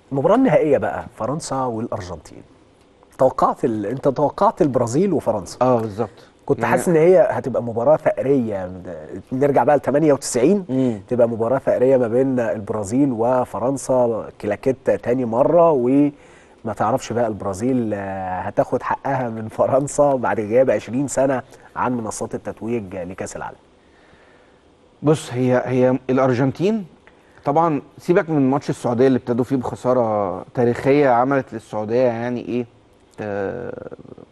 المباراه النهائيه بقى فرنسا والارجنتين توقعت ال... انت توقعت البرازيل وفرنسا اه بالظبط كنت يعني- حاسس ان هي هتبقى مباراه ثأريه نرجع بقى ل 98 مم. تبقى مباراه ثأريه ما بين البرازيل وفرنسا كلاكيت تاني مره وما تعرفش بقى البرازيل آه، هتاخد حقها من فرنسا بعد غياب 20 سنه عن منصات التتويج لكاس العالم بص هي هي الارجنتين طبعا سيبك من ماتش السعوديه اللي ابتدوا فيه بخساره تاريخيه عملت للسعوديه يعني ايه آه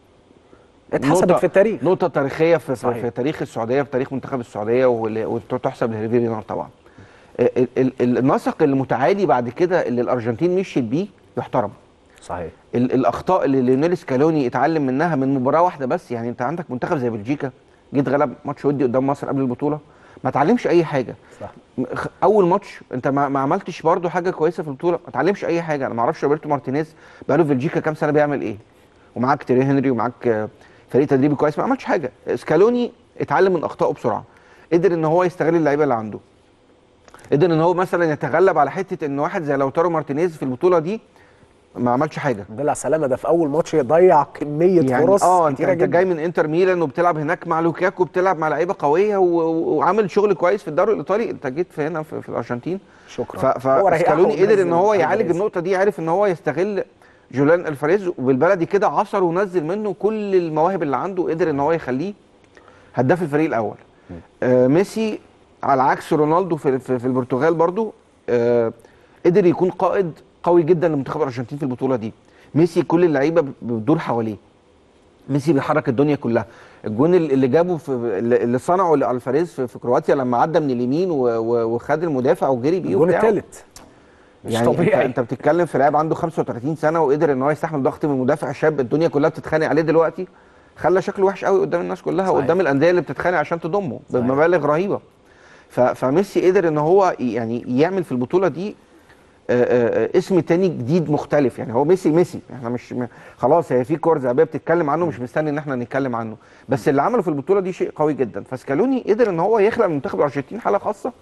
اتحسبت نقطة- في التاريخ نقطه تاريخيه في, في, صحيح. في تاريخ السعوديه في تاريخ منتخب السعوديه وال- وتحسب لهيرفي رينار طبعا ال- ال- ال- النسق المتعالي بعد كده اللي الارجنتين مشيت بيه يحترم صحيح ال- الاخطاء اللي ليونيل سكالوني اتعلم منها من مباراه واحده بس يعني انت عندك منتخب زي بلجيكا جيت غلب ماتش ودي قدام مصر قبل البطوله ما اتعلمش اي حاجه صح خ- اول ماتش انت ما, ما عملتش برضو حاجه كويسه في البطوله ما اتعلمش اي حاجه انا ما اعرفش روبرتو مارتينيز بقاله في بلجيكا كام سنه بيعمل ايه ومعاك تيري هنري ومعاك آه، فريق تدريبي كويس ما عملش حاجه سكالوني اتعلم من اخطائه بسرعه قدر ان هو يستغل اللعيبه اللي عنده قدر ان هو مثلا يتغلب على حته ان واحد زي لوتارو مارتينيز في البطوله دي ما عملش حاجه الحمد لله على السلامه ده في اول ماتش يضيع كميه يعني فرص اه انت, كتيره انت جدا جاي من انتر ميلان وبتلعب هناك مع لوكاكو وبتلعب مع لعيبه قويه و... و- وعامل شغل كويس في الدوري الايطالي انت جيت في هنا في, في الارجنتين شكرا ف... هو ريحه فسكالوني قدر ان ونزل هو يعالج ألفاريز. النقطه دي عرف ان هو يستغل جولان الفاريز وبالبلدي كده عصر ونزل منه كل المواهب اللي عنده قدر ان هو يخليه هداف الفريق الاول آه ميسي على عكس رونالدو في, في, في البرتغال برضو آه قدر يكون قائد قوي جدا لمنتخب الارجنتين في البطوله دي ميسي كل اللعيبه بتدور حواليه ميسي بيحرك الدنيا كلها الجون اللي اللي جابه في اللي اللي صنعه لالفاريز في, في كرواتيا لما عدى من اليمين و- و- وخد المدافع وجري بيه الجون وبتاع. الثالث مش يعني طبيعي. انت, انت بتتكلم في لاعب عنده 35 سنه وقدر ان هو يستحمل ضغط من مدافع شاب الدنيا كلها بتتخانق عليه دلوقتي خلى شكله وحش قوي قدام الناس كلها صحيح. وقدام الانديه اللي بتتخانق عشان تضمه صحيح. بمبالغ رهيبه ف- فميسي قدر ان هو يعني يعمل في البطوله دي آه، آه، آه، اسم تاني جديد مختلف يعني هو ميسي ميسي احنا مش م- خلاص هي في كور ذهبيه بتتكلم عنه مش مستني ان احنا نتكلم عنه بس اللي عمله في البطوله دي شيء قوي جدا فسكالوني قدر ان هو يخلق من منتخب الارجنتين حاله خاصه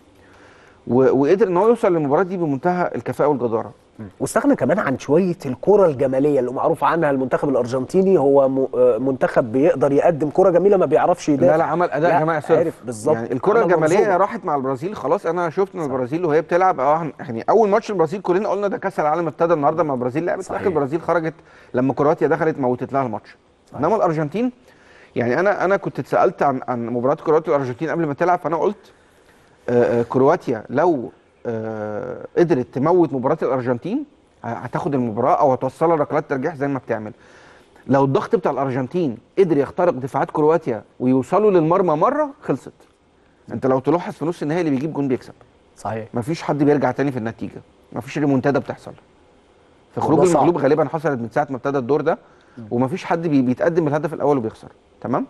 و- وقدر ان هو يوصل للمباراه دي بمنتهى الكفاءه والجداره واستغنى كمان عن شويه الكره الجماليه اللي معروف عنها المنتخب الارجنتيني هو م- آه، منتخب بيقدر يقدم كره جميله ما بيعرفش يدافع لا لا عمل اداء لا، جماعي صرف عارف بالظبط يعني الكره عمل الجماليه منظومة. راحت مع البرازيل خلاص انا شفت ان البرازيل وهي بتلعب اه إحنا- يعني اول ماتش البرازيل كلنا قلنا ده كاس العالم ابتدى النهارده مع البرازيل لعبت في صحيح. الاخر البرازيل خرجت لما كرواتيا دخلت موتت لها الماتش انما الارجنتين يعني انا انا كنت اتسالت عن عن مباراه كرواتيا والارجنتين قبل ما تلعب فانا قلت آه، آه، كرواتيا لو آه، قدرت تموت مباراه الارجنتين هتاخد المباراه او هتوصلها ركلات ترجيح زي ما بتعمل لو الضغط بتاع الارجنتين قدر يخترق دفاعات كرواتيا ويوصلوا للمرمى مره خلصت انت لو تلاحظ في نص النهائي اللي بيجيب جون بيكسب صحيح مفيش حد بيرجع تاني في النتيجه مفيش ريمونتادا بتحصل في خروج الموضوع صعب. المغلوب غالبا حصلت من ساعه ما ابتدى الدور ده ومفيش حد بي بيتقدم بالهدف الاول وبيخسر تمام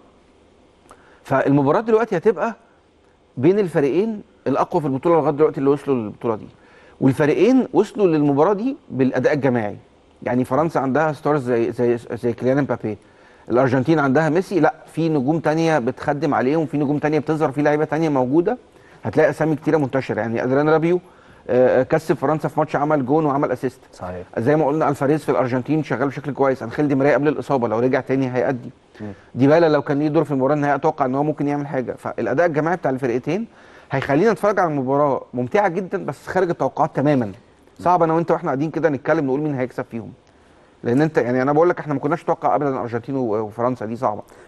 فالمباراه دلوقتي هتبقى بين الفريقين الاقوى في البطوله لغايه دلوقتي اللي وصلوا للبطوله دي والفريقين وصلوا للمباراه دي بالاداء الجماعي يعني فرنسا عندها ستارز زي زي زي كيليان امبابي الارجنتين عندها ميسي لا في نجوم تانية بتخدم عليهم في نجوم تانية بتظهر في لعيبه تانية موجوده هتلاقي اسامي كتيره منتشره يعني ادريان رابيو آه، كسب فرنسا في ماتش عمل جون وعمل اسيست صحيح زي ما قلنا الفاريز في الارجنتين شغال بشكل كويس انخيل دي مرايه قبل الاصابه لو رجع تاني هيأدي ديبالا لو كان ليه دور في المباراه النهائيه اتوقع ان هو ممكن يعمل حاجه فالاداء الجماعي بتاع الفرقتين هيخلينا نتفرج على المباراه ممتعه جدا بس خارج التوقعات تماما صعب انا وانت واحنا قاعدين كده نتكلم نقول مين هيكسب فيهم لان انت يعني انا بقول لك احنا ما كناش نتوقع ابدا الارجنتين و- وفرنسا دي صعبه